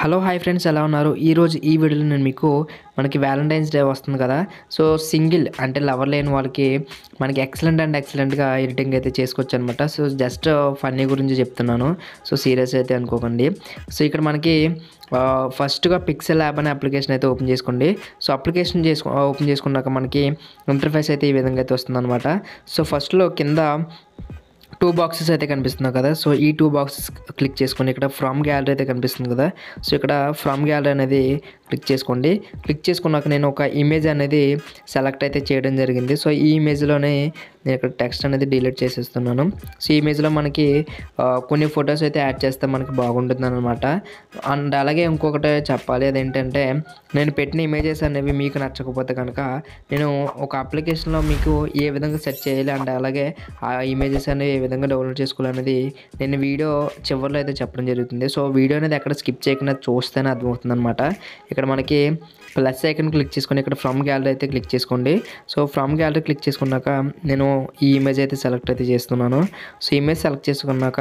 hello hi friends ఎలా ఉన్నారు ఈరోజు ఈ వీడియోలో నేను మీకు మనకి వ్యాలంటైన్స్ డే వస్తుంది కదా సో సింగిల్ అంటే లవర్ లేని వాళ్ళకి మనకి ఎక్సలెంట్ అండ్ ఎక్సలెంట్గా ఎడిటింగ్ అయితే చేసుకోవచ్చు అనమాట సో జస్ట్ ఫన్నీ గురించి చెప్తున్నాను సో సీరియస్ అయితే అనుకోకండి సో ఇక్కడ మనకి ఆ, ఫస్ట్గా పిక్సెల్ యాప్ అనే అప్లికేషన్ అయితే ఓపెన్ చేసుకోండి సో అప్లికేషన్ చేసుకో ఓపెన్ చేసుకున్నాక మనకి ఇంటర్ఫేస్ అయితే ఈ విధంగా అయితే వస్తుంది అనమాట సో ఫస్ట్లో కింద టూ బాక్సెస్ అయితే కనిపిస్తున్నాయి కదా సో ఈ టూ బాక్సెస్ క్లిక్ చేసుకోండి ఇక్కడ ఫ్రమ్ గ్యాలరీ అయితే కనిపిస్తుంది కదా సో ఇక్కడ ఫ్రమ్ గ్యాలరీ అనేది క్లిక్ చేసుకోండి క్లిక్ చేసుకున్నాక నేను ఒక ఇమేజ్ అనేది సెలెక్ట్ అయితే చేయడం జరిగింది సో ఈ ఇమేజ్లోనే నేను ఇక్కడ టెక్స్ట్ అనేది డిలీట్ చేసేస్తున్నాను సో ఈ ఇమేజ్లో మనకి ఆ, కొన్ని ఫొటోస్ అయితే యాడ్ చేస్తే మనకి బాగుంటుంది అనమాట అండ్ అలాగే ఇంకొకటి చెప్పాలి అదేంటంటే నేను పెట్టిన ఇమేజెస్ అనేవి మీకు నచ్చకపోతే కనుక నేను ఒక అప్లికేషన్లో మీకు ఏ విధంగా సెట్ చేయాలి అండ్ అలాగే ఆ ఇమేజెస్ అనేవి ఏ విధంగా డౌన్లోడ్ చేసుకోవాలనేది నేను వీడియో చివరిలో అయితే చెప్పడం జరుగుతుంది సో వీడియో అనేది ఎక్కడ స్కిప్ చేయకుండా చూస్తేనే అర్థమవుతుంది అనమాట ఇక్కడ మనకి ప్లస్ ఐకన్ క్లిక్ చేసుకొని ఇక్కడ ఫ్రమ్ గ్యాలరీ అయితే క్లిక్ చేసుకోండి సో ఫ్రమ్ గ్యాలరీ క్లిక్ చేసుకున్నాక నేను ఈ ఇమేజ్ అయితే సెలెక్ట్ అయితే చేస్తున్నాను సో ఇమేజ్ సెలెక్ట్ చేసుకున్నాక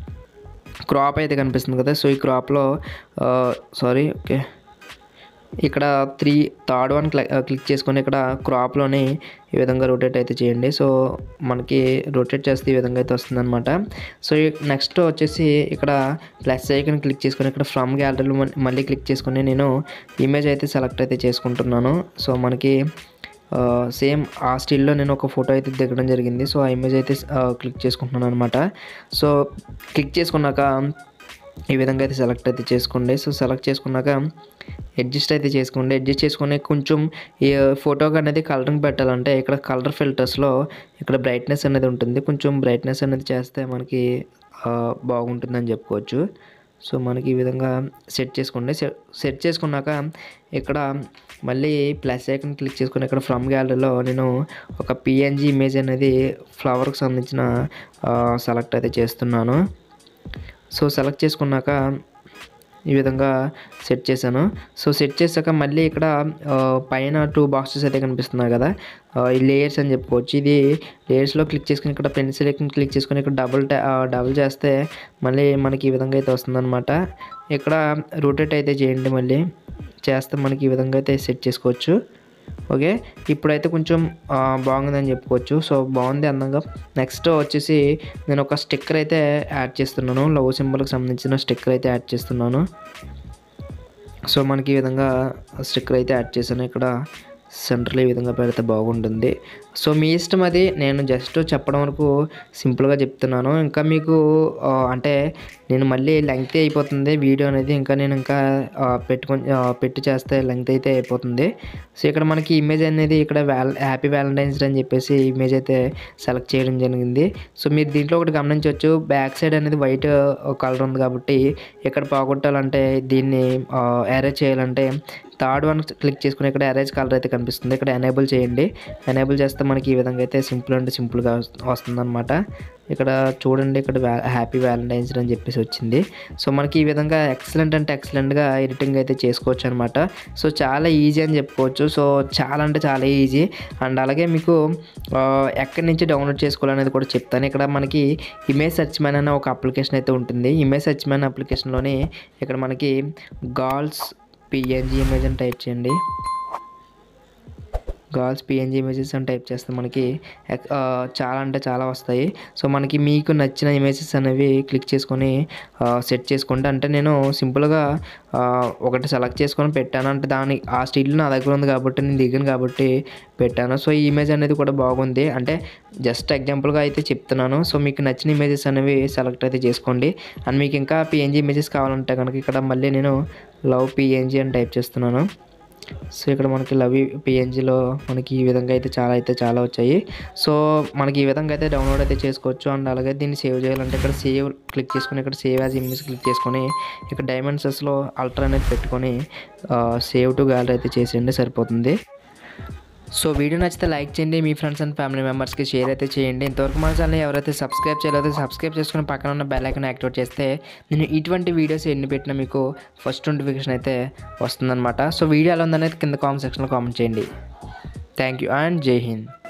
క్రాప్ అయితే కనిపిస్తుంది కదా సో ఈ క్రాప్లో సారీ ఓకే ఇక్కడ త్రీ థర్డ్ వన్ క్లిక్ చేసుకొని ఇక్కడ క్రాప్లోని ఈ విధంగా రొటేట్ అయితే చేయండి సో మనకి రొటేట్ చేస్తే ఈ విధంగా అయితే వస్తుందన్నమాట సో నెక్స్ట్ వచ్చేసి ఇక్కడ ప్లస్ ఐకన్ క్లిక్ చేసుకొని ఇక్కడ ఫ్రమ్ గ్యాలరీలో మళ్ళీ క్లిక్ చేసుకొని నేను ఇమేజ్ అయితే సెలెక్ట్ అయితే చేసుకుంటున్నాను సో మనకి సేమ్ ఆ స్టిల్లో నేను ఒక ఫోటో అయితే దిగడం జరిగింది సో ఆ ఇమేజ్ అయితే క్లిక్ చేసుకుంటున్నాను అనమాట సో క్లిక్ చేసుకున్నాక ఈ విధంగా అయితే సెలెక్ట్ అయితే చేసుకోండి సో సెలెక్ట్ చేసుకున్నాక అడ్జస్ట్ అయితే చేసుకోండి అడ్జస్ట్ చేసుకుని కొంచెం ఈ ఫోటోకి అనేది కలరింగ్ పెట్టాలంటే ఇక్కడ కలర్ ఫిల్టర్స్లో ఇక్కడ బ్రైట్నెస్ అనేది ఉంటుంది కొంచెం బ్రైట్నెస్ అనేది చేస్తే మనకి ఆ, బాగుంటుందని చెప్పుకోవచ్చు సో మనకి ఈ విధంగా సెట్ చేసుకోండి సె- సెట్ చేసుకున్నాక ఇక్కడ మళ్ళీ ప్లస్ ఐకన్ క్లిక్ చేసుకుని ఇక్కడ ఫ్రమ్ గ్యాలరీలో నేను ఒక పిఎన్జి ఇమేజ్ అనేది ఫ్లవర్కి సంబంధించిన సెలెక్ట్ అయితే చేస్తున్నాను సో సెలెక్ట్ చేసుకున్నాక ఈ విధంగా సెట్ చేశాను సో సెట్ చేశాక మళ్ళీ ఇక్కడ ఆ, పైన టూ బాక్సెస్ అయితే కనిపిస్తున్నాయి కదా ఆ, ఈ లేయర్స్ అని చెప్పుకోవచ్చు ఇది లేయర్స్లో క్లిక్ చేసుకుని ఇక్కడ పెన్సిల్ ఐకన్ క్లిక్ చేసుకుని ఇక్కడ డబుల్ డబుల్ చేస్తే మళ్ళీ మనకి ఈ విధంగా అయితే వస్తుందన్నమాట ఇక్కడ రొటేట్ అయితే చేయండి మళ్ళీ చేస్తే మనకి ఈ విధంగా అయితే సెట్ చేసుకోవచ్చు ఓకే ఇప్పుడైతే కొంచెం ఆ, బాగుందని చెప్పుకోవచ్చు సో బాగుంది అందంగా నెక్స్ట్ వచ్చేసి నేను ఒక స్టిక్కర్ అయితే యాడ్ చేస్తున్నాను లవ్ సింబల్కి సంబంధించిన స్టిక్కర్ అయితే యాడ్ చేస్తున్నాను సో మనకి ఈ విధంగా స్టిక్కర్ అయితే యాడ్ చేశాను ఇక్కడ సెంటర్లో ఈ విధంగా పెడితే బాగుంటుంది సో మీ ఇష్టం అది నేను జస్ట్ చెప్పడం వరకు సింపుల్గా చెప్తున్నాను ఇంకా మీకు ఆ, అంటే నేను మళ్ళీ లెంగ్త్ అయిపోతుంది వీడియో అనేది ఇంకా నేను ఇంకా ఆ, పెట్టుకొని ఆ, పెట్టి చేస్తే లెంగ్త్ అయితే అయిపోతుంది సో ఇక్కడ మనకి ఇమేజ్ అనేది ఇక్కడ వ్యాల హ్యాపీ వ్యాలంటైన్స్ డే అని చెప్పేసి ఇమేజ్ అయితే సెలెక్ట్ చేయడం జరిగింది సో మీరు దీంట్లో ఒకటి గమనించవచ్చు బ్యాక్ సైడ్ అనేది వైట్ కలర్ ఉంది కాబట్టి ఇక్కడ పోగొట్టాలంటే దీన్ని అరేంజ్ చేయాలంటే థర్డ్ వన్ క్లిక్ చేసుకుని ఇక్కడ అరేంజ్ కలర్ అయితే కనిపిస్తుంది ఇక్కడ ఎనేబుల్ చేయండి ఎనేబుల్ చేస్తే మనకి ఈ విధంగా అయితే సింపుల్ అంటే సింపుల్గా వస్తుందన్నమాట ఇక్కడ చూడండి ఇక్కడ హ్యాపీ వ్యాలంటైన్స్ డే అని చెప్పేసి వచ్చింది సో మనకి ఈ విధంగా ఎక్సలెంట్ అంటే ఎక్సలెంట్గా ఎడిటింగ్ అయితే చేసుకోవచ్చు అనమాట సో చాలా ఈజీ అని చెప్పుకోవచ్చు సో చాలా అంటే చాలా ఈజీ అండ్ అలాగే మీకు ఆ, ఎక్కడి నుంచి డౌన్లోడ్ చేసుకోవాలనేది కూడా చెప్తాను ఇక్కడ మనకి ఇమేజ్ సెర్చ్ మ్యాన్ అనే ఒక అప్లికేషన్ అయితే ఉంటుంది ఇమేజ్ సెర్చ్ మ్యాన్ అప్లికేషన్లోని ఇక్కడ మనకి గాల్స్ పిఎన్జి ఇమేజ్ అని టైప్ చేయండి గాల్స్ పిఎన్జి ఇమేజెస్ అని టైప్ చేస్తే మనకి ఎక్- ఆ, చాలా అంటే చాలా వస్తాయి సో మనకి మీకు నచ్చిన ఇమేజెస్ అనేవి క్లిక్ చేసుకొని సెట్ చేసుకోండి అంటే నేను సింపుల్గా ఆ, ఒకటి సెలెక్ట్ చేసుకొని పెట్టాను అంటే దాని ఆ స్టిల్ నా దగ్గర ఉంది కాబట్టి నేను దిగాను కాబట్టి పెట్టాను సో ఈ ఇమేజ్ అనేది కూడా బాగుంది అంటే జస్ట్ ఎగ్జాంపుల్గా అయితే చెప్తున్నాను సో మీకు నచ్చిన ఇమేజెస్ అనేవి సెలెక్ట్ అయితే చేసుకోండి అండ్ మీకు ఇంకా పిఎన్జీ ఇమేజెస్ కావాలంటే కనుక ఇక్కడ మళ్ళీ నేను లవ్ పిఎన్జీ అని టైప్ చేస్తున్నాను సో ఇక్కడ మనకి లవ్ పిఎన్జిలో మనకి ఈ విధంగా అయితే చాలా అయితే చాలా వచ్చాయి సో మనకి ఈ విధంగా అయితే డౌన్లోడ్ అయితే చేసుకోవచ్చు అండ్ అలాగే దీన్ని సేవ్ చేయాలంటే ఇక్కడ సేవ్ క్లిక్ చేసుకొని ఇక్కడ సేవ్ యాజ్ ఇమేజ్ క్లిక్ చేసుకొని ఇక్కడ డైమెన్షన్స్లో అల్ట్రా అనేది పెట్టుకొని సేవ్ టు గ్యాలరీ అయితే చేసేయండి సరిపోతుంది సో వీడియో నచ్చితే లైక్ చేయండి మీ ఫ్రెండ్స్ అండ్ ఫ్యామిలీ మెంబర్స్కి షేర్ అయితే చేయండి ఇంతవరకు మన ఛానల్ ఎవరైతే సబ్స్క్రైబ్ చేయలేదో సబ్స్క్రైబ్ చేసుకుని పక్కన ఉన్న బెల్ ఐకాన్ యాక్టివేట్ చేస్తే నేను ఇటువంటి వీడియోస్ ఎన్ని పెట్టినా మీకు ఫస్ట్ నోటిఫికేషన్ అయితే వస్తుందన్నమాట సో వీడియో ఎలా ఉందనేది కింద కామెంట్ సెక్షన్లో కామెంట్ చేయండి థ్యాంక్ యూ అండ్ జై హింద్